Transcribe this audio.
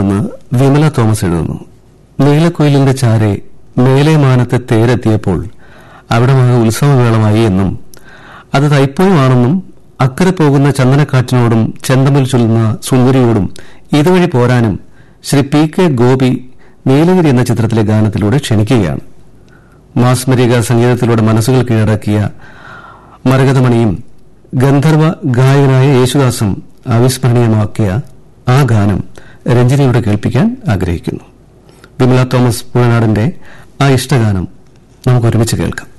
നിന്ന് വിമല തോമസ് എഴുതുന്നു നീലക്കുയിലിന്റെ ചാരെ മേലെ മാനത്തെ തേരെത്തിയപ്പോൾ അവിടമാകെ ഉത്സവവേളമായി എന്നും അത് തൈപ്പൂയമാണെന്നും അക്കരെ പോകുന്ന ചന്ദനക്കാറ്റിനോടും ചെന്തമിൽ ചൊല്ലുന്ന സുന്ദരിയോടും ഇതുവഴി പോരാനും ശ്രീ പി കെ ഗോപി നീലഗിരി എന്ന ചിത്രത്തിലെ ഗാനത്തിലൂടെ ക്ഷണിക്കുകയാണ് മാസ്മരിക സംഗീതത്തിലൂടെ മനസ്സുകൾ കീഴടക്കിയ മരകതമണിയും ഗന്ധർവ ഗായകനായ യേശുദാസും അവിസ്മരണീയമാക്കിയ ആ ഗാനം രഞ്ജനിയോട് കേൾപ്പിക്കാൻ ആഗ്രഹിക്കുന്നു വിമല തോമസ് പുഴനാടിന്റെ ആ ഇഷ്ടഗാനം നമുക്ക് ഒരുമിച്ച് കേൾക്കാം